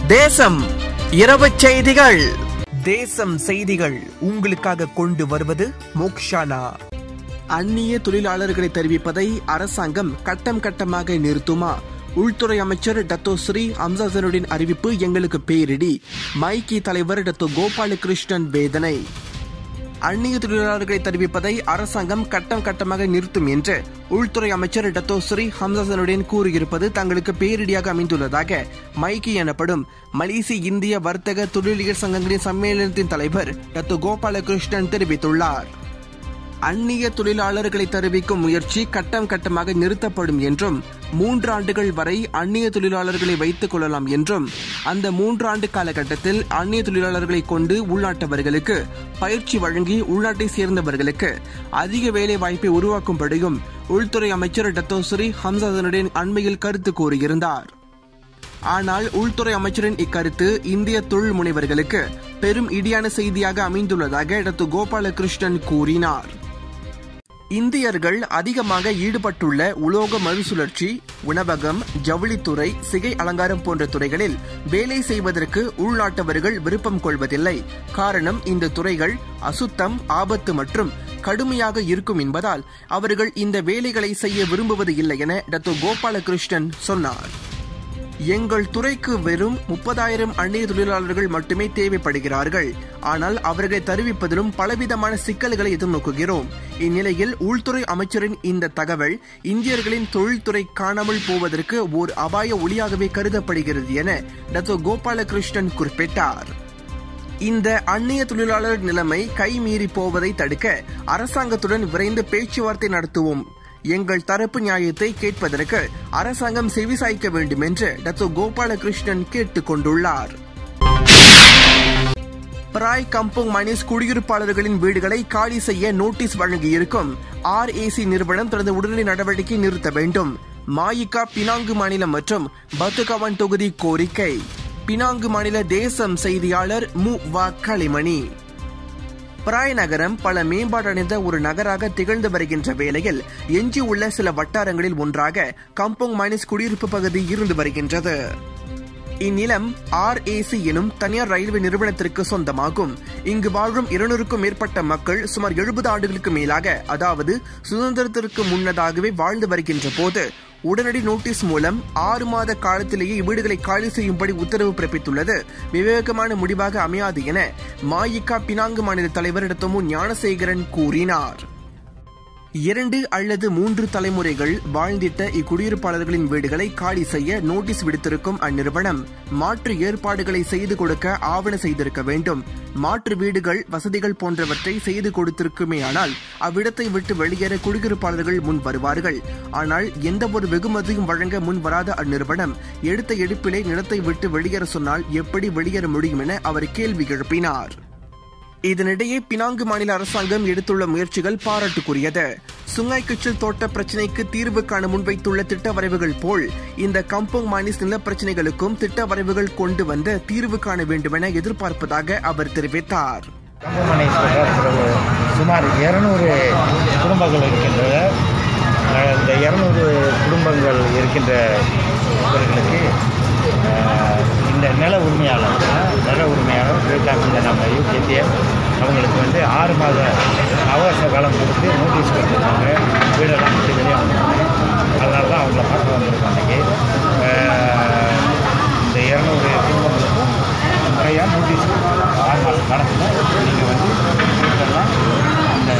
தேசம் இரவு செய்திகள் தேசம் செய்திகள் உங்களுக்காக கொண்டு வருவது மோக்ஷானா அந்நிய தொழிலாளர்களை தெரிவிப்பதை அரசாங்கம் கட்டம் கட்டமாக நிறுத்துமா உள்துறை அமைச்சர் டத்தோ ஸ்ரீ அம்சாசனுடன் அறிவிப்பு எங்களுக்கு பேரிடி மைக்கி தலைவர் டத்தோ கோபாலகிருஷ்ணன் வேதனை அந்நிய தொழிலாளர்களை தெரிவிப்பதை அரசாங்கம் கட்டம் கட்டமாக நிறுத்தும் என்று உள்துறை அமைச்சர் டத்தோ ஸ்ரீ ஹம்சனுடன் கூறியிருப்பது தங்களுக்கு பேரிடியாக அமைந்துள்ளதாக மைக்கி எனப்படும் மலேசிய இந்திய வர்த்தக தொழிலியல் சங்கங்களின் சம்மேளனத்தின் தலைவர் டத்தோ கோபாலகிருஷ்ணன் தெரிவித்துள்ளார் அந்நிய தொழிலாளர்களை தெரிவிக்கும் முயற்சி கட்டம் கட்டமாக நிறுத்தப்படும் என்றும் மூன்று ஆண்டுகள் வரை அந்நிய தொழிலாளர்களை வைத்துக் கொள்ளலாம் என்றும் அந்த மூன்றாண்டு காலகட்டத்தில் அந்நிய தொழிலாளர்களை கொண்டு உள்நாட்டவர்களுக்கு பயிற்சி வழங்கி உள்நாட்டை சேர்ந்தவர்களுக்கு அதிக வேலை வாய்ப்பை உருவாக்கும்படியும் உள்துறை அமைச்சர் டத்தோஸ்ரீ ஹம்சாதனுடன் அண்மையில் கருத்து கூறியிருந்தார் ஆனால் உள்துறை அமைச்சரின் இக்கருத்து இந்திய தொழில் முனைவர்களுக்கு பெரும் இடியான செய்தியாக அமைந்துள்ளதாக டத்து கோபாலகிருஷ்ணன் கூறினார் இந்தியர்கள் அதிகமாக ஈடுபட்டுள்ள உலோக மறுசுழற்சி உணவகம் ஜவுளித்துறை சிகை அலங்காரம் போன்ற துறைகளில் வேலை செய்வதற்கு உள்நாட்டவர்கள் விருப்பம் கொள்வதில்லை காரணம் இந்த துறைகள் அசுத்தம் ஆபத்து மற்றும் கடுமையாக இருக்கும் என்பதால் அவர்கள் இந்த வேலைகளை செய்ய விரும்புவது இல்லை என டத்தோ கோபாலகிருஷ்ணன் சொன்னார் எங்கள் துறைக்கு வெறும் முப்பதாயிரம் அந்நிய தொழிலாளர்கள் மட்டுமே தேவைப்படுகிறார்கள் ஆனால் அவர்களை தெரிவிப்பதிலும் பலவிதமான சிக்கல்களை எதிர்நோக்குகிறோம் இந்நிலையில் உள்துறை அமைச்சரின் இந்த தகவல் இந்தியர்களின் தொழில்துறை காணாமல் போவதற்கு ஓர் அபாய ஒளியாகவே கருதப்படுகிறது என டத்தோ கோபாலகிருஷ்ணன் குறிப்பிட்டார் இந்த அந்நிய தொழிலாளர் நிலைமை கைமீறி போவதை தடுக்க அரசாங்கத்துடன் விரைந்து பேச்சுவார்த்தை நடத்துவோம் எங்கள் தரப்பு நியாயத்தை கேட்பதற்கு அரசாங்கம் செவிசாய்க்க வேண்டும் என்று டத்தோ கோபாலகிருஷ்ணன் கேட்டுக் கொண்டுள்ளார் பிராய் கம்போங் மைனஸ் குடியிருப்பாளர்களின் வீடுகளை காலி செய்ய நோட்டீஸ் வழங்கியிருக்கும் ஆர்ஏசி நிறுவனம் தனது உடனடி நடவடிக்கை நிறுத்த வேண்டும் மாயிகா பினாங்கு மாநிலம் மற்றும் பத்துகவான் தொகுதி கோரிக்கை பினாங்கு மாநில தேசம் செய்தியாளர் மு வா களிமணி பிராய் நகரம் பல மேம்பாடடைந்த ஒரு நகராக திகழ்ந்து வருகின்ற வேளையில் எஞ்சியுள்ள சில வட்டாரங்களில் ஒன்றாக கம்போங் மைனஸ் குடியிருப்பு பகுதி இருந்து வருகின்றது இந்நிலம் ஆர்ஏசி எனும் தனியார் ரயில்வே நிறுவனத்திற்கு சொந்தமாகும் இங்கு வாழும் இருநூறுக்கும் மேற்பட்ட மக்கள் சுமார் எழுபது ஆண்டுகளுக்கு மேலாக அதாவது சுதந்திரத்திற்கு முன்னதாகவே வாழ்ந்து வருகின்ற போது உடனடி நோட்டீஸ் மூலம் ஆறு மாத காலத்திலேயே இவ்வீடுகளை காலி செய்யும்படி உத்தரவு பிறப்பித்துள்ளது விவேகமான முடிவாக அமையாது என மாயிகா பினாங்கு மாநில தலைவர் இடத்தமு ஞானசேகரன் கூறினார் இரண்டு அல்லது மூன்று தலைமுறைகள் வாழ்ந்திட்ட இக்குடியிருப்பாளர்களின் வீடுகளை காலி செய்ய நோட்டீஸ் விடுத்திருக்கும் அந்நிறுவனம் மாற்று ஏற்பாடுகளை செய்து கொடுக்க ஆவண செய்திருக்க வேண்டும் மாற்று வீடுகள் வசதிகள் போன்றவற்றை செய்து கொடுத்திருக்குமேயானால் அவ்விடத்தை விட்டு வெளியேற குடியிருப்பாளர்கள் முன் வருவார்கள் ஆனால் எந்த ஒரு வெகுமதியும் வழங்க முன் வராத அந்நிறுவனம் எடுத்த எடுப்பிலே நிலத்தை விட்டு வெளியேற சொன்னால் எப்படி வெளியேற முடியும் என அவர் கேள்வி எழுப்பினார் இதனிடையே பினாங்கு மாநில அரசாங்கம் எடுத்துள்ள முயற்சிகள் பாராட்டுக்குரியது சுங்காய் கிச்சல் தோட்ட பிரச்சினைக்கு தீர்வு காண முன்வைத்துள்ள திட்ட வரைவுகள் போல் இந்த கம்போங் மானிஸ் நில பிரச்சினைகளுக்கும் திட்ட வரைவுகள் கொண்டு வந்து தீர்வு காண வேண்டுமென எதிர்பார்ப்பதாக அவர் தெரிவித்தார் கம்பமனை சுமார் இரநூறு குடும்பங்கள் இருக்கின்றன அஹ் இந்த இரநூறு குடும்பங்கள் இருக்கின்ற இவர்களுக்கு அஹ், இந்த நில உரிமையாளர் அஹ், நில உரிமையாளர் வீட்டாங்க நம்ம யூகேத்திய அவங்களுக்கு வந்து ஆறு மாத அவகாச காலம் கொடுத்து நோட்டீஸ் கொடுத்துருக்காங்க வீடெல்லாம் விட்டு வெளியே வந்துருக்காங்க அதனால தான் அவங்கள பார்க்க வந்திருக்கோம் அன்றைக்கி இந்த இரநூறு குடும்பங்களுக்கும் முறையாக நோட்டீஸ் ஆறு மாத காலத்தில் நீங்கள் வந்து வீட்டெல்லாம் அந்த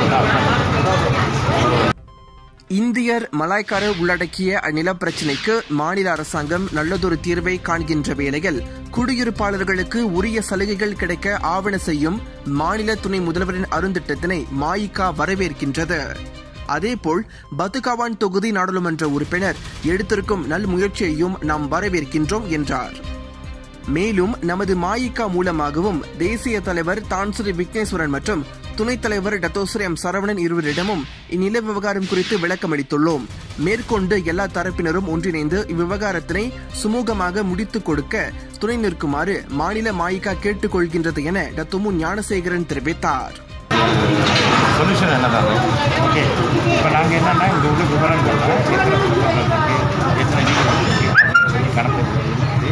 ரெண்டு இந்தியர் மலாய்க்காரர் உள்ளடக்கிய அந்நில பிரச்சினைக்கு மாநில அரசாங்கம் நல்லதொரு தீர்வை காண்கின்ற வேளையில் குடியிருப்பாளர்களுக்கு உரிய சலுகைகள் கிடைக்க ஆவண செய்யும் மாநில துணை முதல்வரின் அருந்திட்டத்தினை மாயிகா வரவேற்கின்றது அதேபோல் பத்துகாவான் தொகுதி நாடாளுமன்ற உறுப்பினர் எடுத்திருக்கும் நல் முயற்சியையும் நாம் வரவேற்கின்றோம் என்றார் மேலும் நமது மாயிகா மூலமாகவும் தேசிய தலைவர் தான்ஸ்ரீ விக்னேஸ்வரன் மற்றும் துணைத் தலைவர் டத்தோஸ்ரீ எம் சரவணன் இருவரிடமும் இந்நில விவகாரம் குறித்து விளக்கமளித்துள்ளோம் மேற்கொண்டு எல்லா தரப்பினரும் ஒன்றிணைந்து இவ்விவகாரத்தினை சுமூகமாக முடித்துக் கொடுக்க துணை நிற்குமாறு மாநில மாயிகா கேட்டுக் கொள்கின்றது என டத்துமு ஞானசேகரன் தெரிவித்தார் சொல்யூஷன் என்னதான் ஓகே இப்போ நாங்கள் என்னென்னா இங்கே உள்ள விவரங்கள்லாம் எத்தனை குடும்பங்கள் இருக்குது எத்தனை வீடுகள் இருக்குது அப்படின்னு சொல்லி கணக்கு இருக்குது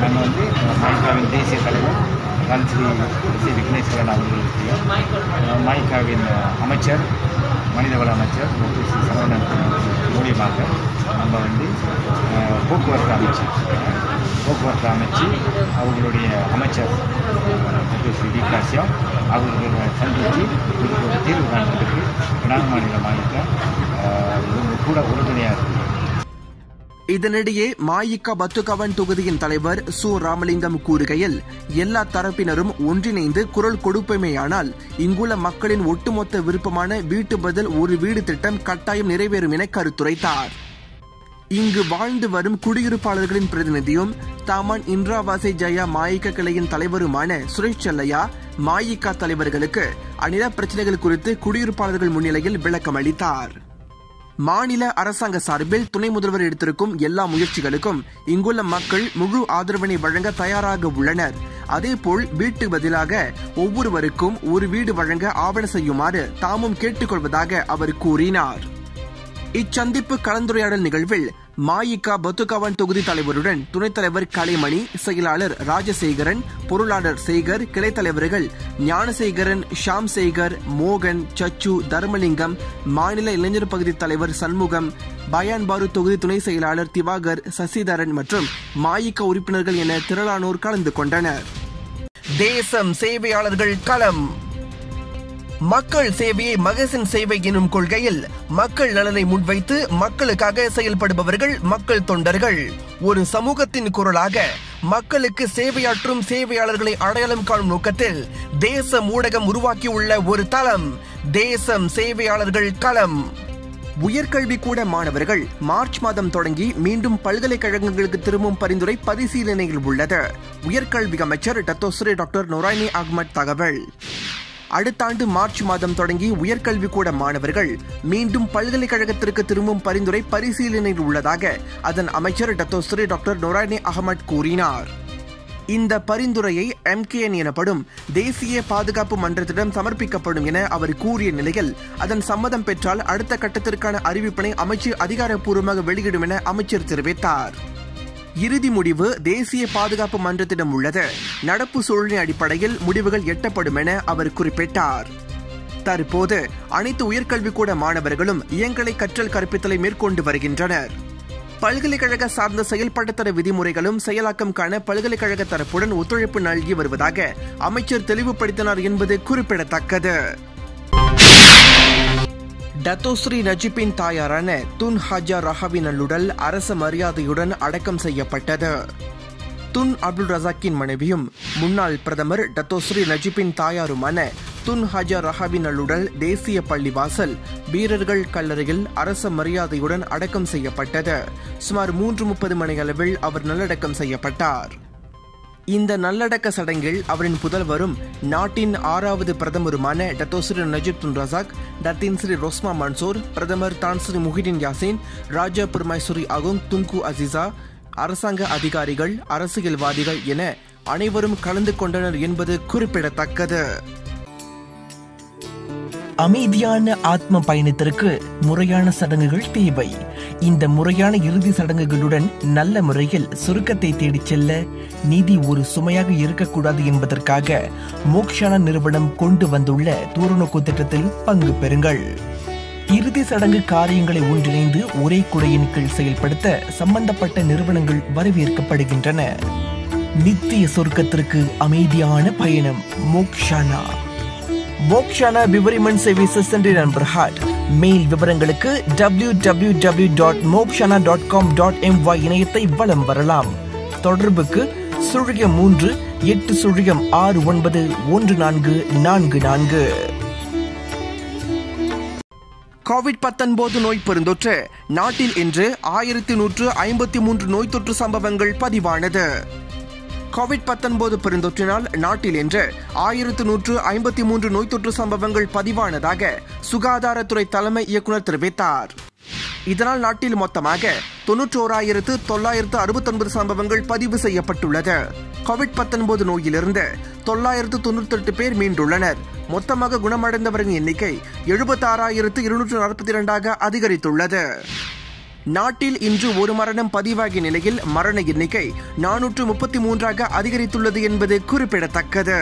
நாங்கள் வந்து மைக்காவின் தேசிய தலைவர் தான் ஸ்ரீ ஸ்ரீ விக்னேஸ்வரன் அவர்களுக்கு மைக்காவின் அமைச்சர் மனிதவள அமைச்சர் டாக்டர் ஸ்ரீ சரவணன் மூலியமாக நம்ம வந்து அஹ், போக்குவரத்து அமைச்சு போக்குவரத்து அமைச்சு அவர்களுடைய அமைச்சர் டாக்டர் ஸ்ரீ வி காசியம் அவர்களை சந்தித்து இதுக்கு ஒரு தீர்வு காண்றதுக்கு வட மாநில மாநில இவங்க கூட உறுதுணையாக இருக்குது இதனிடையே மாயிக்கா பத்துகவன் தொகுதியின் தலைவர் சு ராமலிங்கம் கூறுகையில் எல்லா தரப்பினரும் ஒன்றிணைந்து குரல் கொடுப்பமேயானால் இங்குள்ள மக்களின் ஒட்டுமொத்த விருப்பமான வீட்டு பதில் ஒரு வீடு திட்டம் கட்டாயம் நிறைவேறும் என கருத்துரைத்தார் இங்கு வாழ்ந்து வரும் குடியிருப்பாளர்களின் பிரதிநிதியும் தாமான் இந்திராவாசை ஜெயா மாயிக்க கிளையின் தலைவருமான சுரேஷ் செல்லையா மாயிக்கா தலைவர்களுக்கு அநில பிரச்சனைகள் குறித்து குடியிருப்பாளர்கள் முன்னிலையில் விளக்கம் அளித்தார் மாநில அரசாங்க சார்பில் துணை முதல்வர் எடுத்திருக்கும் எல்லா முயற்சிகளுக்கும் இங்குள்ள மக்கள் முழு ஆதரவினை வழங்க தயாராக உள்ளனர் அதேபோல் வீட்டு பதிலாக ஒவ்வொருவருக்கும் ஒரு வீடு வழங்க ஆவண செய்யுமாறு தாமும் கேட்டுக்கொள்வதாக அவர் கூறினார் இச்சந்திப்பு கலந்துரையாடல் நிகழ்வில் மாயிகா பத்துகவன் தொகுதி தலைவருடன் துணைத் தலைவர் கலைமணி செயலாளர் ராஜசேகரன் பொருளாளர் சேகர் கிளைத் தலைவர்கள் ஞானசேகரன் ஷாம் சேகர் மோகன் சச்சு தர்மலிங்கம் மாநில இளைஞர் பகுதி தலைவர் சண்முகம் பயான் பாரு தொகுதி துணை செயலாளர் திவாகர் சசிதரன் மற்றும் மாயிகா உறுப்பினர்கள் என திரளானோர் கலந்து கொண்டனர் தேசம் சேவையாளர்கள் களம் மக்கள் சேவையை மகசின் சேவை எனும் கொள்கையில் மக்கள் நலனை முன்வைத்து மக்களுக்காக செயல்படுபவர்கள் மக்கள் தொண்டர்கள் ஒரு சமூகத்தின் குரலாக மக்களுக்கு சேவையாற்றும் சேவையாளர்களை அடையாளம் காணும் நோக்கத்தில் தேசம் ஊடகம் உருவாக்கியுள்ள ஒரு தளம் தேசம் சேவையாளர்கள் களம் உயர்கல்வி கூட மாணவர்கள் மார்ச் மாதம் தொடங்கி மீண்டும் பல்கலைக்கழகங்களுக்கு திரும்பும் பரிந்துரை பரிசீலனையில் உள்ளது உயர்கல்வி அமைச்சர் டத்தோஸ்ரீ டாக்டர் நொராய்னி அகமட் தகவல் அடுத்த ஆண்டு மார்ச் மாதம் தொடங்கி உயர்கல்வி கூட மாணவர்கள் மீண்டும் பல்கலைக்கழகத்திற்கு திரும்பும் பரிந்துரை பரிசீலனையில் உள்ளதாக அதன் அமைச்சர் டத்தோஸ்ரீ டாக்டர் நொராய்னி அகமட் கூறினார் இந்த பரிந்துரையை எம்கேஎன் எனப்படும் தேசிய பாதுகாப்பு மன்றத்திடம் சமர்ப்பிக்கப்படும் என அவர் கூறிய நிலையில் அதன் சம்மதம் பெற்றால் அடுத்த கட்டத்திற்கான அறிவிப்பினை அமைச்சர் அதிகாரப்பூர்வமாக வெளியிடும் என அமைச்சர் தெரிவித்தார் இறுதி முடிவு தேசிய பாதுகாப்பு மன்றத்திடம் உள்ளது நடப்பு சூழ்நிலை அடிப்படையில் முடிவுகள் எட்டப்படும் என அவர் குறிப்பிட்டார் தற்போது அனைத்து உயர்கல்விக்கூட மாணவர்களும் இயங்கலை கற்றல் கற்பித்தலை மேற்கொண்டு வருகின்றனர் பல்கலைக்கழக சார்ந்த செயல்பாட்டுத்தர விதிமுறைகளும் செயலாக்கம் காண பல்கலைக்கழக தரப்புடன் ஒத்துழைப்பு நல்கி வருவதாக அமைச்சர் தெளிவுபடுத்தினார் என்பது குறிப்பிடத்தக்கது டத்தோஸ்ரீ நஜிப்பின் தாயாரான துன் ஹஜா ரஹாவின் நல்லுடல் அரச மரியாதையுடன் அடக்கம் செய்யப்பட்டது துன் அப்துல் ரசாக்கின் மனைவியும் முன்னாள் பிரதமர் டத்தோஸ்ரீ நஜிப்பின் தாயாருமான துன் ஹஜா ரஹாவின் நல்லுடல் தேசிய பள்ளிவாசல் வீரர்கள் கல்லறையில் அரச மரியாதையுடன் அடக்கம் செய்யப்பட்டது சுமார் மூன்று முப்பது மணியளவில் அவர் நல்லடக்கம் செய்யப்பட்டார் இந்த நல்லடக்க சடங்கில் அவரின் புதல்வரும் நாட்டின் ஆறாவது பிரதமருமான Datuk Seri Najib Tun Razak Datin Seri Rosmah Mansor பிரதமர் Tan Sri Muhyiddin Yassin Raja Permaisuri Agong Tunku Azizah அரசாங்க அதிகாரிகள் அரசியல்வாதிகள் என அனைவரும் கலந்து கொண்டனர் என்பது குறிப்பிடத்தக்கது அமைதியான ஆத்ம பயணத்திற்கு முறையான சடங்குகள் தேவை இந்த முறையான இறுதி சடங்குகளுடன் நல்ல முறையில் சுருக்கத்தை தேடிச் செல்ல நிதி ஒரு சுமையாக இருக்கக்கூடாது என்பதற்காக மோக்ஷானா நிறுவனம் கொண்டு வந்துள்ள தூரநோக்கு திட்டத்தில் பங்கு பெறுங்கள் இறுதி சடங்கு காரியங்களை ஒன்றிணைந்து ஒரே குடையின் கீழ் செயல்படுத்த சம்பந்தப்பட்ட நிறுவனங்கள் வரவேற்கப்படுகின்றன நித்திய சொர்க்கத்திற்கு அமைதியான பயணம் மோக்ஷானா மோக்ஷானா விவரிமன் சர்வீசஸ் சென்று நண்பர்ஹாட் மெயில் விவரங்களுக்கு W W W dot Mokshana dot com dot my இணையத்தை வலம் வரலாம் தொடர்புக்கு சுழியம் மூன்று எட்டு சுழியம் ஆறு ஒன்பது ஒன்று நான்கு நான்கு நான்கு கோவிட் பத்தொன்பது நோய் பெருந்தொற்று நாட்டில் இன்று ஆயிரத்தி நூற்று ஐம்பத்தி மூன்று நோய் தொற்று சம்பவங்கள் பதிவானது கோவிட் பத்தொன்பது பெருந்தொற்றினால் நாட்டில் இன்று ஆயிரத்து நூற்று ஐம்பத்தி மூன்று நோய் தொற்று சம்பவங்கள் பதிவானதாக சுகாதாரத்துறை தலைமை இயக்குநர் தெரிவித்தார் இதனால் நாட்டில் மொத்தமாக தொன்னூற்றோராயிரத்து தொள்ளாயிரத்து அறுபத்தொன்பது சம்பவங்கள் பதிவு செய்யப்பட்டுள்ளது கோவிட் பத்தொன்பது நோயிலிருந்து தொள்ளாயிரத்து தொண்ணூத்தி எட்டு பேர் மீண்டுள்ளனர் மொத்தமாக குணமடைந்தவரின் எண்ணிக்கை எழுபத்தி ஆறாயிரத்து இருநூற்று நாற்பத்தி இரண்டாக அதிகரித்துள்ளது நாட்டில் இன்று ஒரு மரணம் பதிவாகிய நிலையில் மரண எண்ணிக்கை நானூற்று முப்பத்தி மூன்றாக அதிகரித்துள்ளது என்பது குறிப்பிடத்தக்கது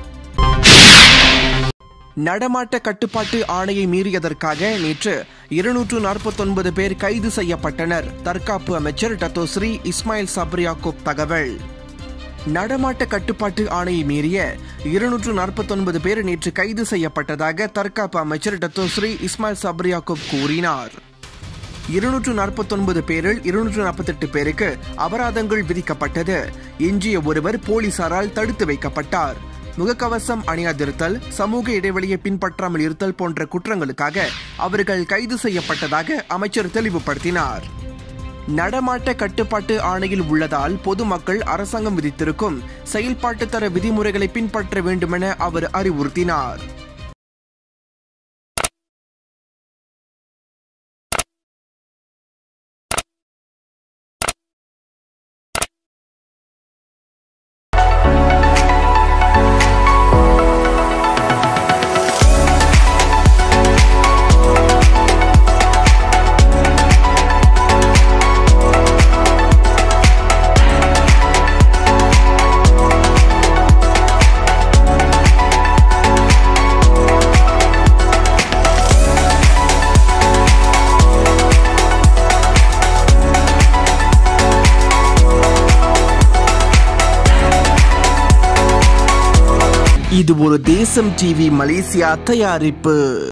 நடமாட்ட கட்டுப்பாட்டு ஆணையை மீறியதற்காக நேற்று இருநூற்று நாற்பத்தொன்பது பேர் கைது செய்யப்பட்டனர் தற்காப்பு அமைச்சர் டத்தோஸ்ரீ இஸ்மாயில் சப்ரியாக்கோப் தகவல் நடமாட்ட கட்டுப்பாட்டு ஆணையை மீறிய இருநூற்று நாற்பத்தொன்பது பேர் நேற்று கைது செய்யப்பட்டதாக தற்காப்பு அமைச்சர் டத்தோஸ்ரீ இஸ்மாயில் சப்ரியாக்கோப் கூறினார் இருநூற்று நாற்பத்தொன்பது பேரில் இருநூற்று நாற்பத்தெட்டு பேருக்கு அபராதங்கள் விதிக்கப்பட்டது எஞ்சிய ஒருவர் போலீசாரால் தடுத்து வைக்கப்பட்டார் முகக்கவசம் அணியாதிருத்தல் சமூக இடைவெளியை பின்பற்றாமல் இருத்தல் போன்ற குற்றங்களுக்காக அவர்கள் கைது செய்யப்பட்டதாக அமைச்சர் தெளிவுபடுத்தினார் நடமாட்ட கட்டுப்பாட்டு ஆணையில் உள்ளதால் பொதுமக்கள் அரசாங்கம் விதித்திருக்கும் செயல்பாட்டு தர விதிமுறைகளை பின்பற்ற வேண்டுமென அவர் அறிவுறுத்தினார் இது ஒரு தேசம் டிவி மலேசியா தயாரிப்பு